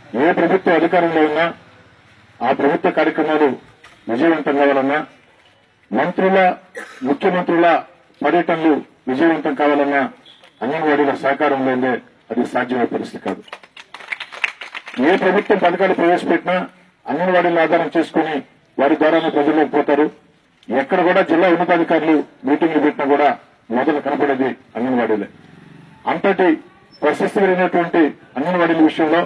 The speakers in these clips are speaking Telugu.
ఏ ప్రభుత్వం అధికారంలో ఉన్నా ఆ ప్రభుత్వ కార్యక్రమాలు విజయవంతం కావాలన్నా మంత్రుల ముఖ్యమంత్రుల పర్యటనలు విజయవంతం కావాలన్నా అంగన్వాడీల సహకారం లేదే అది సాధ్యమయ్యే పరిస్థితి కాదు ఏ ప్రభుత్వం పథకాలు ప్రవేశపెట్టినా అంగన్వాడీలను ఆధారం చేసుకుని వారి ద్వారానే ప్రజల్లోకి పోతారు ఎక్కడ కూడా జిల్లా ఉన్నతాధికారులు మీటింగ్లు పెట్టినా కూడా మొదలు కనపడేది అంగన్వాడీలే అంతటి ప్రశస్తి కలిగినటువంటి అంగన్వాడీల విషయంలో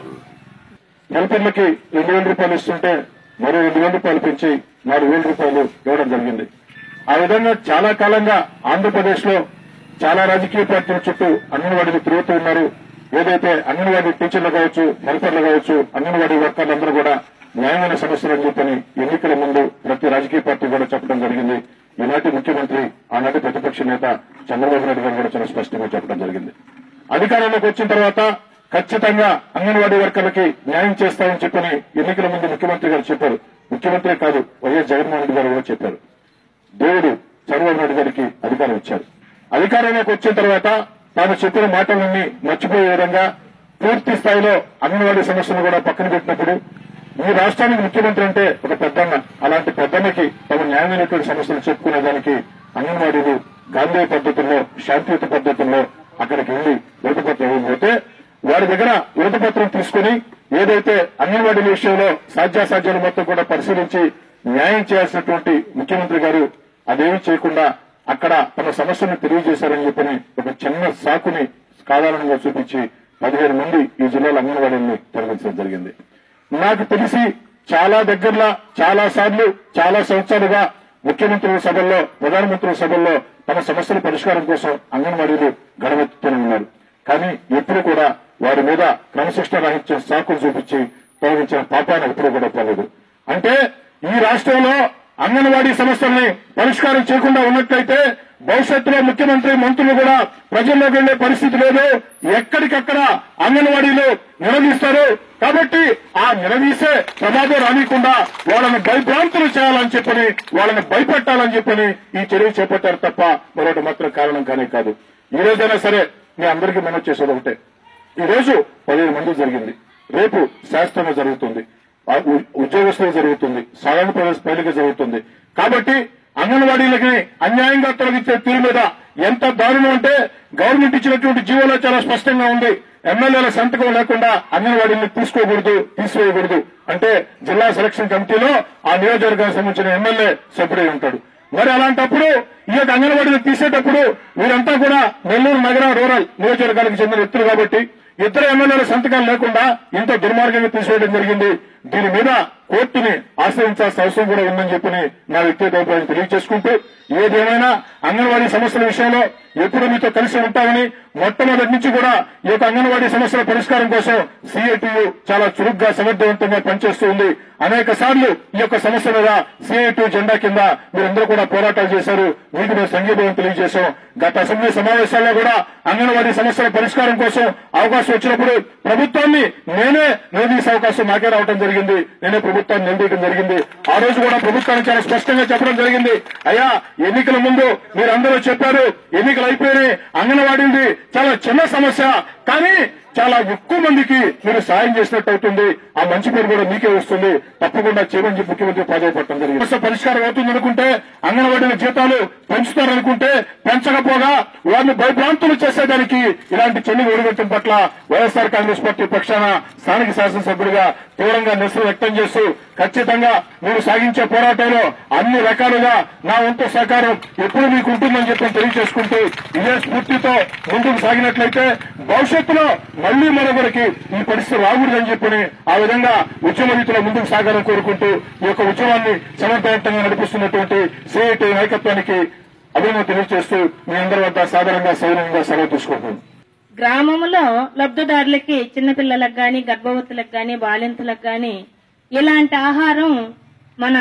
హెల్పర్లకి రెండు వేల రూపాయలు ఇస్తుంటే మరో రెండు వేల రూపాయలు పెంచి నాలుగు వేల రూపాయలు ఇవ్వడం జరిగింది ఆ విధంగా చాలా కాలంగా ఆంధ్రప్రదేశ్ లో చాలా రాజకీయ పార్టీల చుట్టూ అంగన్వాడీలు తిరుగుతూ ఉన్నారు ఏదైతే అంగన్వాడీ టీచర్లు కావచ్చు హెల్పర్లు కావచ్చు అంగన్వాడీ వర్కర్లందరూ కూడా న్యాయమైన సమస్యలు అని చెప్పని ఎన్నికల ముందు ప్రతి రాజకీయ పార్టీ కూడా చెప్పడం జరిగింది ఈనాటి ముఖ్యమంత్రి ఆనాటి ప్రతిపక్ష నేత చంద్రబాబు నాయుడు గారు కూడా చాలా స్పష్టంగా చెప్పడం జరిగింది అధికారంలోకి వచ్చిన తర్వాత ఖచ్చితంగా అంగన్వాడీ వర్కర్లకి న్యాయం చేస్తామని చెప్పని ఎన్నికల ముందు ముఖ్యమంత్రి గారు చెప్పారు ముఖ్యమంత్రి కాదు వైఎస్ జగన్మోహన్ రెడ్డి గారు కూడా చెప్పారు దేవుడు చంద్రబాబు నాయుడు గారికి అధికారం ఇచ్చారు అధికారంలోకి వచ్చిన తర్వాత తాను చెప్పిన మాటలన్నీ మర్చిపోయే విధంగా పూర్తి స్థాయిలో అంగన్వాడీ సమస్యను కూడా పక్కన పెట్టినప్పుడు ఈ రాష్ట్రానికి ముఖ్యమంత్రి అంటే ఒక పెద్దన్న అలాంటి పెద్దన్నకి తమ న్యాయమైనటువంటి సమస్యలు చెప్పుకునేదానికి అంగన్వాడీలు గాంధీ పద్ధతుల్లో శాంతియుత పద్ధతుల్లో అక్కడికి వెళ్లి విడతపత్రం ఇవ్వకపోతే వారి దగ్గర విడతపత్రం తీసుకుని ఏదైతే అంగన్వాడీల విషయంలో సాధ్యాసాధ్యాలు మొత్తం కూడా పరిశీలించి న్యాయం చేయాల్సినటువంటి ముఖ్యమంత్రి గారు అదేమీ చేయకుండా అక్కడ తమ సమస్యను తెలియజేశారని చెప్పని ఒక చిన్న సాకుని సాధారణంగా చూపించి పదిహేను మంది ఈ జిల్లాలో అంగన్వాడీని తొలగించడం జరిగింది నాకు తెలిసి చాలా దగ్గరలో చాలా సార్లు చాలా సంవత్సరాలుగా ముఖ్యమంత్రుల సభల్లో ప్రధానమంత్రుల సభల్లో తమ సమస్యల పరిష్కారం కోసం అంగన్వాడీలు గడవెత్తుతూనే ఉన్నారు కానీ ఎప్పుడు కూడా వారి మీద క్రమశిక్షణ రాహిత్యం సాకులు చూపించి తొలగించిన పాపాన్ని ఎప్పుడు కూడా పోలేదు అంటే ఈ రాష్ట్రంలో అంగన్వాడీ సమస్యల్ని పరిష్కారం చేయకుండా ఉన్నట్లయితే భవిష్యత్తులో ముఖ్యమంత్రి మంత్రులు కూడా ప్రజల్లోకి వెళ్లే పరిస్థితి లేదు ఎక్కడికక్కడ అంగన్వాడీలు నిలదీస్తారు కాబట్టి ఆ నిలదీసే ప్రమాదం రానికుండా వాళ్ళని భయభ్రాంతులు చేయాలని చెప్పని వాళ్ళని భయపెట్టాలని చెప్పని ఈ చర్య చేపట్టారు తప్ప మరొకటి మాత్రం కారణం కానే కాదు ఈ రోజైనా సరే మీ అందరికీ మనం చేసేది ఒకటే ఈ రోజు పదిహేను మంది జరిగింది రేపు శాస్త్రంగా జరుగుతుంది ఆ ఉ- ఉద్యోగస్తులు జరుగుతుంది సాధారణ ప్రజల పైలుగా జరుగుతుంది కాబట్టి అంగన్వాడీలకి అన్యాయంగా తొలగించే తీరు మీద ఎంత దారుణం అంటే గవర్నమెంట్ ఇచ్చినటువంటి జీవోలో చాలా స్పష్టంగా ఉంది ఎమ్మెల్యేల సంతకం లేకుండా అంగన్వాడీని తీసుకోకూడదు తీసివేయకూడదు అంటే జిల్లా సెలక్షన్ కమిటీలో ఆ నియోజకవర్గానికి సంబంధించిన ఎమ్మెల్యే సభ్యుడై ఉంటాడు మరి అలాంటప్పుడు ఈ యొక్క అంగన్వాడీలు తీసేటప్పుడు వీరంతా కూడా నెల్లూరు నగర రూరల్ నియోజకవర్గానికి చెందిన వ్యక్తులు కాబట్టి ఇద్దరు ఎమ్మెల్యేల సంతకాలు లేకుండా ఇంత దుర్మార్గంగా తీసివేయడం జరిగింది దీని మీద కోర్టుని ఆశ్రయించాల్సిన అవసరం కూడా ఉందని చెప్పని నా వ్యక్తిగత అభిప్రాయం తెలియజేసుకుంటూ ఏదేమైనా అంగన్వాడీ సమస్యల విషయంలో ఎప్పుడు మీతో కలిసి ఉంటామని మొట్టమొదటి నుంచి కూడా ఈ యొక్క అంగన్వాడీ సమస్యల పరిష్కారం కోసం సిఐటియు చాలా చురుగ్గా సమర్థవంతంగా పనిచేస్తూ ఉంది అనేక సార్లు ఈ యొక్క సమస్య మీద సిఐటియు జెండా కింద మీరందరూ కూడా పోరాటాలు చేశారు మీకు మేము సంఘీభావం తెలియజేశాం గత అసెంబ్లీ సమావేశాల్లో కూడా అంగన్వాడీ సమస్యల పరిష్కారం కోసం అవకాశం వచ్చినప్పుడు ప్రభుత్వాన్ని నేనే నిలదీసే అవకాశం నాకే రావడం జరిగింది నేనే ప్రభుత్వాన్ని నిలదీయడం జరిగింది ఆ రోజు కూడా ప్రభుత్వానికి చాలా స్పష్టంగా చెప్పడం జరిగింది అయ్యా ఎన్నికల ముందు మీరందరూ చెప్పారు ఎన్నికలు అయిపోయినాయి అంగన్వాడీది చాలా చిన్న సమస్య కానీ చాలా ఎక్కువ మందికి మీరు సాయం చేసినట్టు అవుతుంది ఆ మంచి పేరు కూడా మీకే వస్తుంది తప్పకుండా చేయమని చెప్పి ముఖ్యమంత్రి ప్రాధాయపడటం జరిగింది సమస్య పరిష్కారం అవుతుంది అనుకుంటే అంగన్వాడీల జీతాలు పెంచుతారనుకుంటే పెంచకపోగా వారిని భయభ్రాంతులు చేసేదానికి ఇలాంటి చెల్లి ఒడిగట్టం పట్ల వైఎస్ఆర్ కాంగ్రెస్ పార్టీ పక్షాన స్థానిక శాసనసభ్యుడిగా తీవ్రంగా నిరసన వ్యక్తం చేస్తూ ఖచ్చితంగా మీరు సాగించే పోరాటంలో అన్ని రకాలుగా నా వంతు సహకారం ఎప్పుడు మీకు ఉంటుందని చెప్పి తెలియజేసుకుంటూ ఇదే స్ఫూర్తితో ముందుకు సాగినట్లయితే భవిష్యత్తులో మళ్లీ మరొకరికి ఈ పరిస్థితి రాకూడదని చెప్పని ఆ విధంగా ఉద్యమ రీతిలో ముందుకు సాగాలని కోరుకుంటూ ఈ యొక్క ఉద్యమాన్ని సమర్థవంతంగా నడిపిస్తున్నటువంటి సిఐటి నాయకత్వానికి అభినందన తెలియజేస్తూ మీ అందరి వద్ద సాధారణంగా సౌనంగా సెలవు తీసుకుంటున్నాను గ్రామంలో లబ్ధిదారులకి చిన్నపిల్లలకు గాని గర్భవతులకు గాని బాలింతలకు గాని ఇలాంటి ఆహారం మన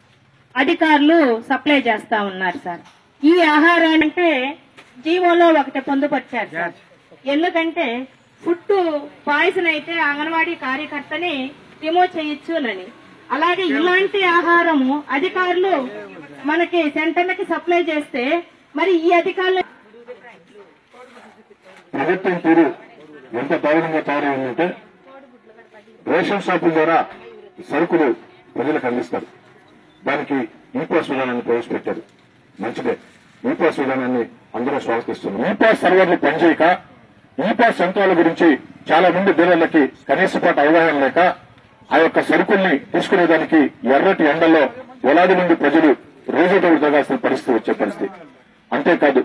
అధికారులు సప్లై చేస్తా ఉన్నారు సార్ ఈ ఆహారాన్ని అంటే జీవోలో ఒకటి పొందుపరిచారు సార్ ఎందుకంటే ఫుడ్ పాయిజన్ అయితే అంగన్వాడీ కార్యకర్తని రిమూవ్ చేయొచ్చు అని అలాగే ఇలాంటి ఆహారము అధికారులు మనకి సెంటర్లకి సప్లై చేస్తే మరి ఈ అధికారులు ప్రభుత్వం తీరు ఎంత దారుణంగా తయారైందంటే రేషన్ షాపుల ద్వారా సరుకులు ప్రజలకు అందిస్తారు దానికి ఈ పాస్ విధానాన్ని ప్రవేశపెట్టారు మంచిదే ఈ పాస్ విధానాన్ని అందరూ స్వాగతిస్తున్నారు ఈ పాస్ సర్వర్లు పనిచేయక ఈ పాస్ యంత్రాల గురించి చాలా మంది డీలర్లకి కనీసపాటు అవగాహన లేక ఆ యొక్క సరుకుల్ని తీసుకునేదానికి ఎర్రటి ఎండల్లో వేలాది మంది ప్రజలు రోజుటోడు తగాల్సిన పరిస్థితి వచ్చే పరిస్థితి అంతేకాదు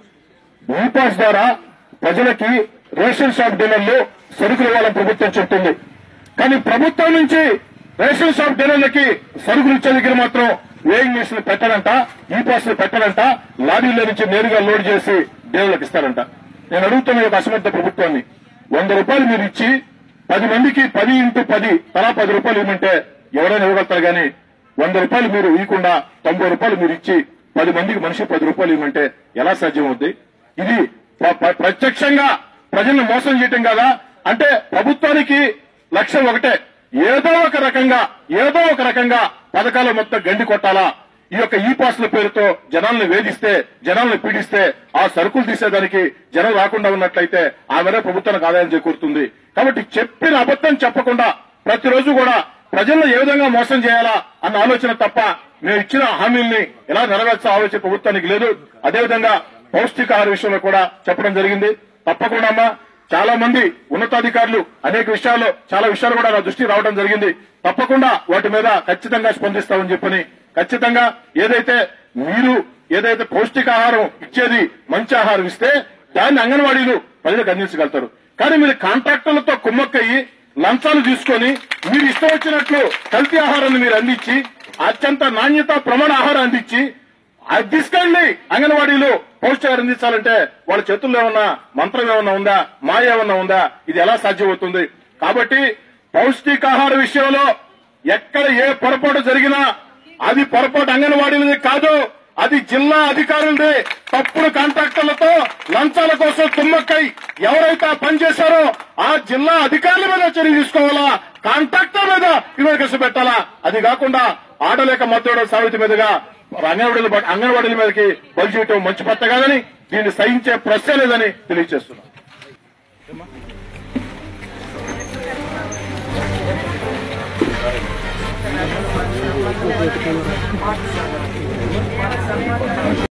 ఈ పాస్ ద్వారా ప్రజలకి రేషన్ షాప్ డీలర్లు సరుకులు ఇవ్వాలని ప్రభుత్వం చెప్తుంది కానీ ప్రభుత్వం నుంచి రేషన్ షాప్ డీలర్లకి సరుకులు ఇచ్చే దగ్గర మాత్రం వేయింగ్ మిషన్ పెట్టాలంట ఈ పాస్ పెట్టాలంట లారీల నుంచి నేరుగా లోడ్ చేసి డీలర్లకు ఇస్తారంట నేను అడుగుతున్న ఈ యొక్క అసమర్థ ప్రభుత్వాన్ని వంద రూపాయలు మీరు ఇచ్చి పది మందికి పది ఇంటూ పది తలా పది రూపాయలు ఇవ్వమంటే ఎవరైనా ఇవ్వగలుగుతారు కానీ వంద రూపాయలు మీరు ఇవ్వకుండా తొంభై రూపాయలు మీరు ఇచ్చి పది మందికి మనిషి పది రూపాయలు ఇవ్వమంటే ఎలా సాధ్యం అవుద్ది ఇది ప్ర- ప్ర- ప్రత్యక్షంగా ప్రజలను మోసం చేయటం కదా అంటే ప్రభుత్వానికి లక్ష్యం ఒకటే ఏదో ఒక రకంగా ఏదో ఒక రకంగా పథకాలు మొత్తం గండి కొట్టాలా ఈ యొక్క ఈ పాస్ల పేరుతో జనాలను వేధిస్తే జనాలను పీడిస్తే ఆ సరుకులు తీసేదానికి జనం రాకుండా ఉన్నట్లయితే ఆ మేర ప్రభుత్వానికి ఆదాయం చేకూరుతుంది కాబట్టి చెప్పిన అబద్ధం చెప్పకుండా ప్రతిరోజు కూడా ప్రజలను ఏ విధంగా మోసం చేయాలా అన్న ఆలోచన తప్ప మేము ఇచ్చిన హామీల్ని ఎలా నెరవేర్చే ఆలోచన ప్రభుత్వానికి లేదు అదేవిధంగా పౌష్టికాహార విషయంలో కూడా చెప్పడం జరిగింది తప్పకుండా అమ్మా చాలా మంది ఉన్నతాధికారులు అనేక విషయాల్లో చాలా విషయాలు కూడా నా దృష్టికి రావడం జరిగింది తప్పకుండా వాటి మీద ఖచ్చితంగా స్పందిస్తామని చెప్పని ఖచ్చితంగా ఏదైతే మీరు ఏదైతే పౌష్టికాహారం ఇచ్చేది మంచి ఆహారం ఇస్తే దాన్ని అంగన్వాడీలు ప్రజలకు అందించగలుగుతారు కానీ మీరు కాంట్రాక్టర్లతో కుమ్మక్కయ్యి లంచాలు తీసుకొని మీరు ఇష్టం వచ్చినట్లు కల్తీ ఆహారాన్ని మీరు అందించి అత్యంత నాణ్యత ప్రమాణ ఆహారం అందించి అది తీసుకెళ్లి అంగన్వాడీలు పౌష్టికాహారం అందించాలంటే వాళ్ళ చేతుల్లో ఏమన్నా మంత్రం ఏమన్నా ఉందా మాయ ఏమన్నా ఉందా ఇది ఎలా సాధ్యమవుతుంది కాబట్టి పౌష్టికాహార విషయంలో ఎక్కడ ఏ పొరపాటు జరిగినా అది పొరపాటు అంగన్వాడీలది కాదు అది జిల్లా అధికారులది తప్పుడు కాంట్రాక్టర్లతో లంచాల కోసం తుమ్మక్కై ఎవరైతే ఆ పని చేశారో ఆ జిల్లా అధికారుల మీద చర్య తీసుకోవాలా కాంట్రాక్టర్ మీద ఇన్వెస్టిగేషన్ పెట్టాలా అది కాకుండా ఆడలేక మద్దతు సావితి మీదుగా అంగన్వాడీల అంగన్వాడీల మీదకి బలి చేయటం మంచి పట్ట కాదని దీన్ని సహించే ప్రశ్న లేదని తెలియజేస్తున్నాను